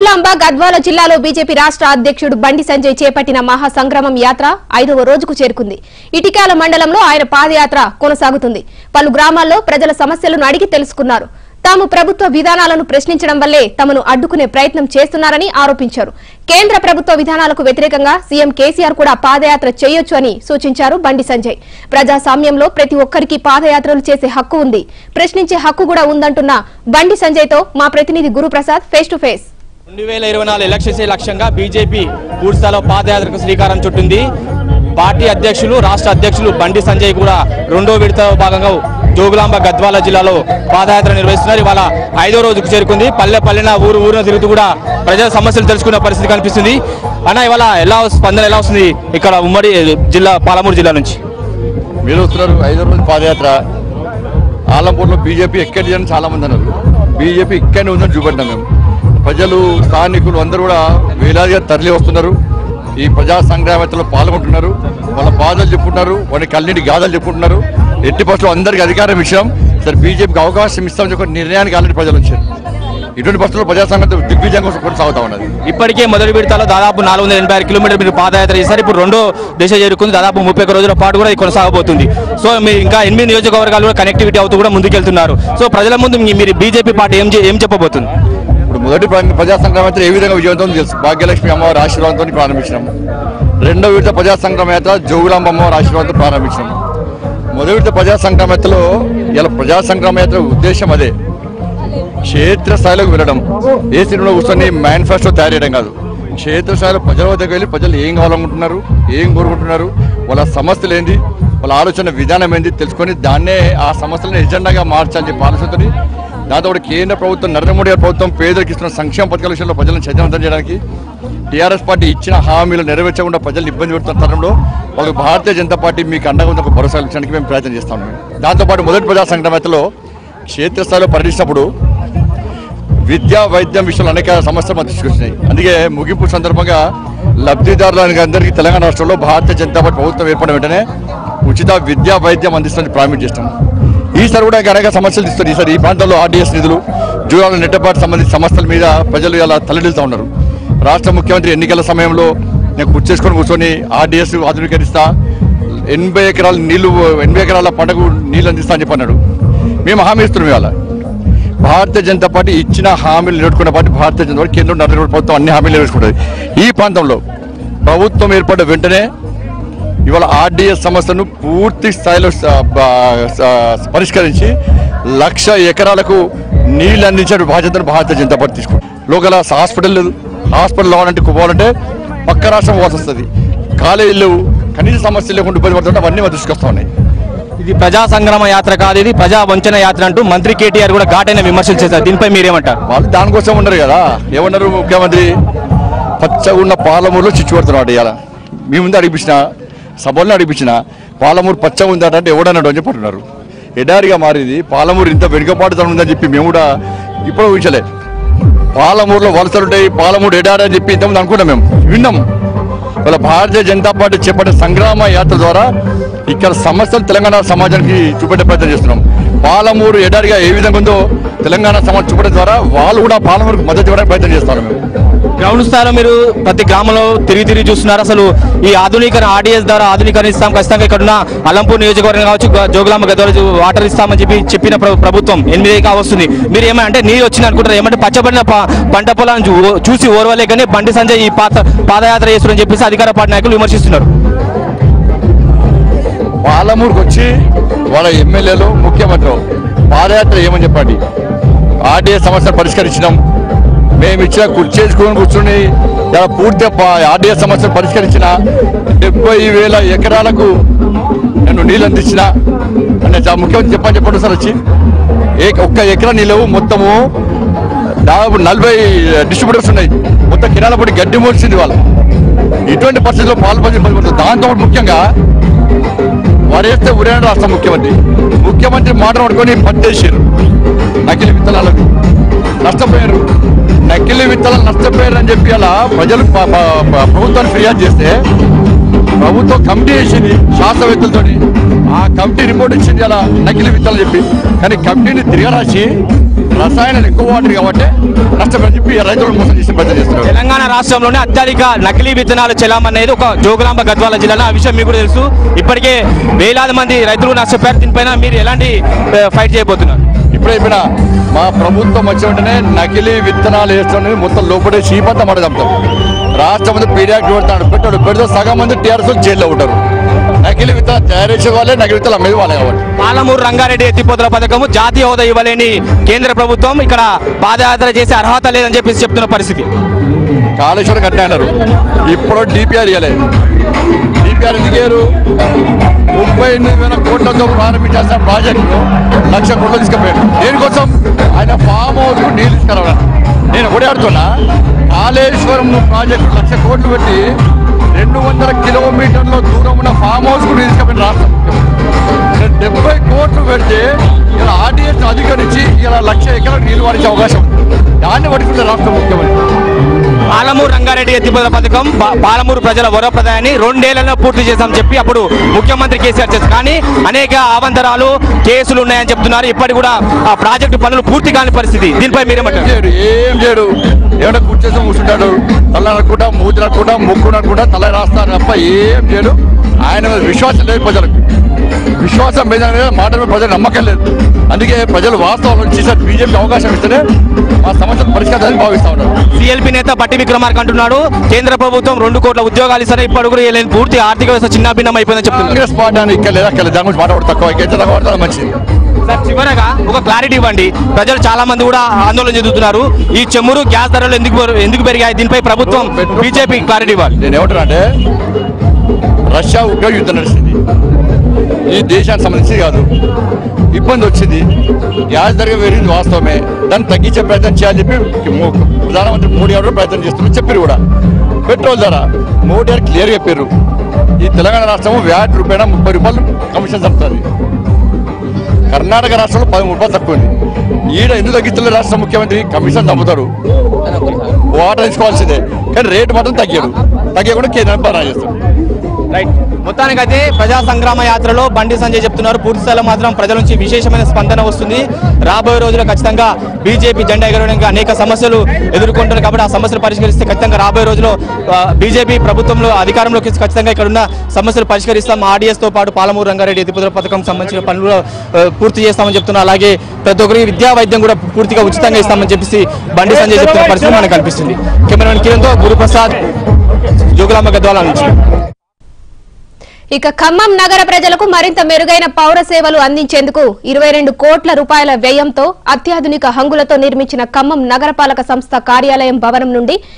జోగులాంబ గద్వాల జిల్లాలో బీజేపీ రాష్ట్ర అధ్యక్షుడు బండి సంజయ్ చేపట్టిన మహా సంగ్రామం యాత్ర ఐదవ రోజుకు చేరుకుంది ఇటికాల మండలంలో ఆయన పాదయాత్ర కొనసాగుతుంది పలు గ్రామాల్లో ప్రజల సమస్యలను అడిగి తెలుసుకున్నారు తాము ప్రభుత్వ విధానాలను ప్రశ్నించడం వల్లే తమను అడ్డుకునే ప్రయత్నం చేస్తున్నారని ఆరోపించారు కేంద్ర ప్రభుత్వ విధానాలకు వ్యతిరేకంగా సీఎం కేసీఆర్ కూడా పాదయాత్ర చేయొచ్చు అని సూచించారు బండి సంజయ్ ప్రజాస్వామ్యంలో ప్రతి ఒక్కరికి పాదయాత్రలు చేసే హక్కు ఉంది ప్రశ్నించే హక్కు కూడా ఉందంటున్న బండి సంజయ్తో మా ప్రతినిధి గురుప్రసాద్ ఫేస్ టు ఫేస్ రెండు వేల ఇరవై నాలుగు ఎలక్షన్స్ లక్ష్యంగా బీజేపీ పూర్తిస్థాయిలో పాదయాత్రకు శ్రీకారం చుట్టింది పార్టీ అధ్యక్షులు రాష్ట్ర అధ్యక్షులు బండి సంజయ్ కూడా రెండో విడత భాగంగా జోగులాంబ గద్వాల జిల్లాలో పాదయాత్ర నిర్వహిస్తున్నారు ఇవాళ ఐదో రోజుకు చేరుకుంది పల్లె పల్లెన ఊరు ఊరున తిరుగుతూ కూడా ప్రజల సమస్యలు తెలుసుకునే పరిస్థితి కనిపిస్తుంది అన్న ఇవాళ ఎలా స్పందన ఎలా వస్తుంది ఇక్కడ ఉమ్మడి జిల్లా పాలమూరు జిల్లా నుంచి మీరు వస్తున్నారు ఐదో రోజు పాదయాత్ర ఆలంపూర్లో బీజేపీ ఎక్కడి అని చాలా మంది అన్నారు బీజేపీ ఇక్కడనే ఉందని చూపెట్టాం మేము ప్రజలు స్థానికులు అందరూ కూడా వేలాదిగా తరలి వస్తున్నారు ఈ ప్రజా సంగ్రామతలో పాల్గొంటున్నారు వాళ్ళ బాధలు చెప్పుకుంటున్నారు వాళ్ళ కళ్ళింటి గాథలు చెప్పుకుంటున్నారు ఎట్టి బస్సులో అందరికీ అధికారం ఇచ్చాం సరే బీజేపీకి అవకాశం ఇస్తామని చెప్పి నిర్ణయానికి ఆల్రెడీ ప్రజలు వచ్చారు ఇటువంటి బస్సులో ప్రజా సంఘం దిగ్విజయంగా కొనసాగుతా ఉన్నది ఇప్పటికే మొదటి విడతలో దాదాపు నాలుగు వందల ఎనభై ఆరు కిలోమీటర్ మీరు పాదయాత్ర చేశారు ఇప్పుడు రెండో దశ చేరుకుంది దాదాపు ముప్పై ఒక్క రోజుల పాటు కూడా ఇది కొనసాగబోతుంది సో మీరు ఇంకా ఎనిమిది నియోజకవర్గాలు కూడా కనెక్టివిటీ అవుతూ కూడా ముందుకెళ్తున్నారు సో ప్రజల ముందు మీ- మీరు బీజేపీ పార్టీ ఏం చే- ఏం చెప్పబోతుంది ఇప్పుడు మొదటి ప్ర- ప్రజా సంగ్రామ యాత్ర ఏ విధంగా విజయవంతం తెలుసు భాగ్యలక్ష్మి అమ్మవారి ఆశీర్వాదంతో ప్రారంభించినాం రెండో విడత ప్రజా సంగ్రామ యాత్ర జోగులాంబ అమ్మవారి ఆశీర్వాదంతో ప్రారంభించినాం మొదటి విడత ప్రజా సంగ్రామ యాత్రలో ఇలా ప్రజా సంగ్రామ యాత్ర ఉద్దేశం అదే క్షేత్రస్థాయిలోకి వెళ్ళడం ఏ సినిమాలో కూర్చొని మేనిఫెస్టో తయారు చేయడం కాదు క్షేత్రస్థాయిలో ప్రజల వద్దకు వెళ్ళి ప్రజలు ఏం కావాలనుకుంటున్నారు ఏం కోరుకుంటున్నారు వాళ్ళ సమస్యలు ఏంది వాళ్ళ ఆలోచన విధానం ఏంది తెలుసుకొని దాన్నే ఆ సమస్యలను ఎజెండాగా మార్చాలని చెప్పి ఆలోచనతో దాంతో కూడా కేంద్ర ప్రభుత్వం నరేంద్ర మోడీ గారి ప్రభుత్వం పేదలకు ఇస్తున్న సంక్షేమ పథకాల విషయంలో ప్రజలను చైతన్యవంతం చేయడానికి టీఆర్ఎస్ పార్టీ ఇచ్చిన హామీలు నెరవేర్చకుండా ప్రజలు ఇబ్బంది పెడుతున్న తరుణంలో వాళ్ళకి భారతీయ జనతా పార్టీ మీకు అండగా ఉన్న ఒక భరోసా ఇచ్చడానికి మేము ప్రయత్నం చేస్తాం దాంతోపాటు మొదటి ప్రజా సంగ్రామతలో క్షేత్రస్థాయిలో పర్యటించినప్పుడు విద్యా వైద్యం విషయంలో అనేక సమస్యలు మనకు తీసుకొచ్చినాయి అందుకే ముగింపు సందర్భంగా లబ్ధిదారులకు అందరికీ తెలంగాణ రాష్ట్రంలో భారతీయ జనతా పార్టీ ప్రభుత్వం ఏర్పడిన వెంటనే ఉచిత విద్యా వైద్యం అందిస్తామని ప్రారంభం చేస్తాం ఈసారి కూడా ఇంకా అనేక సమస్యలు ఇస్తారు ఈసారి ఈ ప్రాంతంలో ఆర్డీఎస్ నిధులు జూరాల నెట్టపాటు సంబంధించిన సమస్యల మీద ప్రజలు ఇలా తలడిల్తూ ఉన్నారు రాష్ట్ర ముఖ్యమంత్రి ఎన్నికల సమయంలో నేను కూర్చేసుకొని కూర్చొని ఆర్డీఎస్ ఆధునీకరిస్తా ఎనభై ఎకరాల నీళ్లు ఎనభై ఎకరాల పంటకు నీళ్లు అందిస్తా అని చెప్పి అన్నాడు మేము హామీ ఇస్తున్నాం ఇవాళ భారతీయ జనతా పార్టీ ఇచ్చిన హామీలు నిలబెట్టుకున్న పార్టీ భారతీయ జనతా పార్టీ కేంద్రం నరేంద్ర మోడీ ప్రభుత్వం అన్ని హామీలు నిలబెట్టుకుంటుంది ఈ ప్రాంతంలో ప్రభుత్వం ఏర్పడిన వెంటనే ఇవాళ ఆర్డీఎస్ సమస్యను పూర్తి స్థాయిలో స- బ- స- పరిష్కరించి లక్ష ఎకరాలకు నీళ్లు అందించే బాధ్యతను భారతీయ జనతా పార్టీ తీసుకుంది లోకల్ హాస్పిటల్ లేదు హాస్పిటల్ కావాలంటే పోవాలంటే పక్క రాష్ట్రం పోవాల్సి వస్తుంది కాలేజీలు లేవు కనీస సమస్యలు లేకుండా ఇబ్బంది పడుతుంటే అవన్నీ మా దృష్టికి వస్తూ ఉన్నాయి ఇది ప్రజా సంగ్రామ యాత్ర కాదు ఇది ప్రజా వంచన యాత్ర అంటూ మంత్రి కేటీఆర్ కూడా ఘాటైన విమర్శలు చేశారు దీనిపై మీరేమంటారు వాళ్ళు దానికోసం ఉన్నారు కదా ఏమన్నారు ముఖ్యమంత్రి పచ్చగా ఉన్న పాలమూరులో చిచ్చు పడుతున్నాడు ఇవాళ మీ ముందు అడిపించిన సభల్లో అడిపించిన పాలమూరు పచ్చగా ఉందట అంటే ఎవడన్నాడు అని చెప్పి అంటున్నారు ఎడారిగా మారింది పాలమూరు ఇంత వెనుకబాటుతనం ఉందని చెప్పి మేము కూడా ఇప్పుడు ఊహించలే పాలమూరులో వలసలు ఉంటాయి పాలమూరు ఎడారి అని చెప్పి ఇంతకుముందు అనుకున్నాం మేము విన్నాం వాళ్ళ భారతీయ జనతా పార్టీ చేపట్టే సంగ్రామ యాత్ర ద్వారా ఇక్కడ సమస్యలు తెలంగాణ సమాజానికి చూపెట్టే ప్రయత్నం చేస్తున్నాం పాలమూరు ఎడారిగా ఏ విధంగా ఉందో తెలంగాణ సమాజం చూపడం ద్వారా వాళ్ళు కూడా పాలమూరుకు మద్దతు ఇవ్వడానికి ప్రయత్నం చేస్తున్నారు మేము గ్రౌండ్ స్థాయిలో మీరు ప్రతి గ్రామంలో తిరిగి తిరిగి చూస్తున్నారు అసలు ఈ ఆధునీకరణ ఆర్డీఎస్ ద్వారా ఆధునీకరణ ఇస్తాం ఖచ్చితంగా ఇక్కడ ఉన్న అలంపూర్ నియోజకవర్గం కావచ్చు గ- జోగులాంబ గద్వాల వాటర్ ఇస్తామని చెప్పి చెప్పిన ప్ర- ప్రభుత్వం ఎనిమిదిగా వస్తుంది మీరు ఏమంటే అంటే నీరు వచ్చింది అనుకుంటారు ఏమంటే పచ్చబడిన ప- పంట పొలాన్ని చూ- చూసి ఓర్వలేకనే బండి సంజయ్ ఈ పాత పాదయాత్ర చేస్తున్నారని చెప్పేసి అధికార పార్టీ నాయకులు విమర్శిస్తున్నారు పాలమూరుకు వచ్చి వాళ్ళ ఎమ్మెల్యేలు ముఖ్యమంత్రి పాదయాత్ర ఏమని చెప్పండి ఆర్డీఏ సమస్యను పరిష్కరించినాం మేము ఇచ్చిన కుర్చేసుకుని కూర్చుని ఇలా పూర్తిగా ఆర్డీఏ సమస్యను పరిష్కరించిన డెబ్బై వేల ఎకరాలకు నేను నీళ్ళు అందించిన అంటే చా- ముఖ్యమంత్రి చెప్పని చెప్పండి సార్ వచ్చి ఏ ఒక్క ఎకరా నీళ్ళు మొత్తము దాదాపు నలభై డిస్ట్రిబ్యూటర్స్ ఉన్నాయి మొత్తం కిరాల పొడి గడ్డి మూర్చింది వాళ్ళు ఇటువంటి పరిస్థితుల్లో పాల్పంచి దాంతో పాటు ముఖ్యంగా వారేస్తే ఉరేణ రాష్ట్ర ముఖ్యమంత్రి ముఖ్యమంత్రి మాట పడుకొని పట్టేసారు నకిలీ విత్తనాలకు నష్టపోయారు నకిలీ విత్తనాలు నష్టపోయారు అని చెప్పి అలా ప్రజలు ప- ప- ప- ప్రభుత్వాన్ని ఫిర్యాదు చేస్తే ప్రభుత్వం కమిటీ వేసింది శాస్త్రవేత్తలతో ఆ కమిటీ రిపోర్ట్ ఇచ్చింది అలా నకిలీ విత్తనాలు చెప్పి కానీ కమిటీని తిరగరాసి రసాయనాలు ఎక్కువ వాటర్ కాబట్టి నష్టపడి చెప్పి రైతులు మోసం చేసి ప్రయత్నం చేస్తున్నారు తెలంగాణ రాష్ట్రంలోనే అత్యధిక నకిలీ విత్తనాలు చెలామనేది ఒక జోగులాంబ గద్వాల జిల్లాలో ఆ విషయం మీకు కూడా తెలుసు ఇప్పటికే వేలాది మంది రైతులు నష్టపోయారు దీనిపైన మీరు ఎలాంటి ఆ, ఫైట్ చేయబోతున్నారు ఇప్పుడే చెప్పిన మా ప్రభుత్వం వచ్చే వెంటనే నకిలీ విత్తనాలు వేస్తున్నది మొత్తం లోపడే చీపంతా మాట చంపుతాం రాష్ట్రం మంది పీడియాక్ పెడతాడు పెట్టాడు పెడితే సగం మంది టీఆర్ఎస్ జైల్లో ఉంటారు నకిలీ విత్తనాలు తయారు చేసే వాళ్ళే నకిలీ విత్తనాలు అమ్మేది వాళ్ళే కాబట్టి పాలమూరు రంగారెడ్డి ఎత్తిపోతల పథకము జాతీయ హోదా ఇవ్వలేని కేంద్ర ప్రభుత్వం ఇక్కడ పాదయాత్ర చేసే అర్హత లేదని చెప్పేసి చెప్తున్న పరిస్థితి కాళేశ్వరం కట్టిన అన్నారు ఇప్పుడు డిపిఆర్ ఇవ్వలేదు డిపిఆర్ దిగారు ముప్పై ఎనిమిది వేల కోట్లతో ప్రారంభించాల్సిన ప్రాజెక్టు లక్ష కోట్లు తీసుకుపోయాడు దేనికోసం ఆయన ఫామ్ హౌస్ నీళ్ళు తీసుకురావడం నేను ఒకటే ఆడుతున్నా కాళేశ్వరం ప్రాజెక్టు లక్ష కోట్లు పెట్టి రెండు వందల కిలోమీటర్ల దూరం ఉన్న ఫామ్ హౌస్ కూడా తీసుకుపోయిన రాష్ట్రం నేను డెబ్బై కోట్లు పెడితే ఇలా ఆర్డీఎస్ అధికరించి ఇలా లక్ష ఎకరాలు నీళ్ళు వాడించే అవకాశం ఉంది దాన్ని పట్టుకుంటే రాష్ట్ర ముఖ్యమంత్రి పాలమూరు రంగారెడ్డి ఎత్తిపోతల పథకం పా- పాలమూరు ప్రజల వరప్రదాయాన్ని రెండేళ్లలో పూర్తి చేశామని చెప్పి అప్పుడు ముఖ్యమంత్రి కేసీఆర్ చేశారు కానీ అనేక అవంతరాలు కేసులు ఉన్నాయని చెప్తున్నారు ఇప్పటికి కూడా ఆ ప్రాజెక్టు పనులు పూర్తి కాని పరిస్థితి దీనిపై ఏం మీరేమంటారు చేయడు ఏం చేయడు ఏమైనా కూర్చేసి కూర్చుంటాడు తల నడుకుంటా మూతి నడుకుంటా ముక్కు నడుకుంటా తల రాస్తాడు తప్ప ఏం చేయడు ఆయన మీద విశ్వాసం లేదు ప్రజలకు విశ్వాసం మీద మీద మాట మీద ప్రజలు నమ్మకం లేదు అందుకే ప్రజలు వాస్తవాలను చేశారు బీజేపీ అవకాశం ఇస్తేనే మా సమస్యలు పరిష్కారాన్ని భావిస్తా ఉన్నారు సిఎల్పి నేత బట్టి విక్రమార్క అంటున్నాడు కేంద్ర ప్రభుత్వం రెండు కోట్ల ఉద్యోగాలు ఇస్తారని ఇప్పటి కూడా ఇవ్వలేదు. పూర్తి ఆర్థిక వ్యవస్థ చిన్నాభిన్నం అయిపోయిందని చెప్తున్నారు కాంగ్రెస్ పార్టీ అని ఇక్కడ లేదా అక్కడ దాని గురించి మాట్లాడు తక్కువ ఇక్కడ తక్కువ మాట్లాడడం మంచిది సార్ చివరగా ఒక క్లారిటీ ఇవ్వండి ప్రజలు చాలా మంది కూడా ఆందోళన చెందుతున్నారు ఈ చెమురు గ్యాస్ ధరలు ఎందుకు పెరు- ఎందుకు పెరిగాయి దీనిపై ప్రభుత్వం బీజేపీ క్లారిటీ ఇవ్వాలి నేను ఏమంటున్నా అంటే రష్యా ఉక్రెయిన్ యుద్ధం నడిచింది ఈ దేశానికి సంబంధించి కాదు ఇబ్బంది వచ్చింది గ్యాస్ ధర పెరిగింది వాస్తవమే దాన్ని తగ్గించే ప్రయత్నం చేయాలని చెప్పి మో- ప్రధానమంత్రి మోడీ గారు ప్రయత్నం చేస్తున్నారు చెప్పారు కూడా పెట్రోల్ ధర మోడీ గారు క్లియర్ చెప్పారు ఈ తెలంగాణ రాష్ట్రం వ్యాట్ రూపాయన ముప్పై రూపాయలు కమిషన్ తప్పుతుంది కర్ణాటక రాష్ట్రంలో పదమూడు రూపాయలు తక్కువ ఉంది ఈడ ఎందుకు తగ్గిస్తున్నారు రాష్ట్ర ముఖ్యమంత్రి కమిషన్ తప్పుతారు వాటర్ తీసుకోవాల్సిందే కానీ రేటు మాత్రం తగ్గాడు తగ్గకుండా కేంద్రం పరా చేస్తారు రైట్ మొత్తానికైతే ప్రజా సంగ్రామ యాత్రలో బండి సంజయ్ చెప్తున్నారు పూర్తి స్థాయిలో మాత్రం ప్రజల నుంచి విశేషమైన స్పందన వస్తుంది రాబోయే రోజుల్లో ఖచ్చితంగా బీజేపీ జెండా ఎగరడానికి అనేక సమస్యలు ఎదుర్కొంటున్నారు కాబట్టి ఆ సమస్యలు పరిష్కరిస్తే ఖచ్చితంగా రాబోయే రోజుల్లో బీజేపీ ప్రభుత్వంలో అధికారంలోకి వచ్చి ఖచ్చితంగా ఇక్కడ ఉన్న సమస్యలు పరిష్కరిస్తాం ఆర్డీఎస్ తో పాటు పాలమూరు రంగారెడ్డి ఎత్తిపోతల పథకం సంబంధించిన పనులు ఆ, పూర్తి చేస్తామని చెప్తున్నారు అలాగే ప్రతి ఒక్కరికి విద్యా వైద్యం కూడా పూర్తిగా ఉచితంగా ఇస్తామని చెప్పేసి బండి సంజయ్ చెప్తున్న పరిస్థితి మనకు కనిపిస్తుంది కెమెరామెన్ కిరణ్తో గురుప్రసాద్ జోగులాంబ గద్వాల నుంచి ఇక ఖమ్మం నగర ప్రజలకు మరింత మెరుగైన పౌర సేవలు అందించేందుకు ఇరవై రెండు కోట్ల రూపాయల వ్యయంతో అత్యాధునిక హంగులతో నిర్మించిన ఖమ్మం నగరపాలక సంస్థ కార్యాలయం భవనం నుండి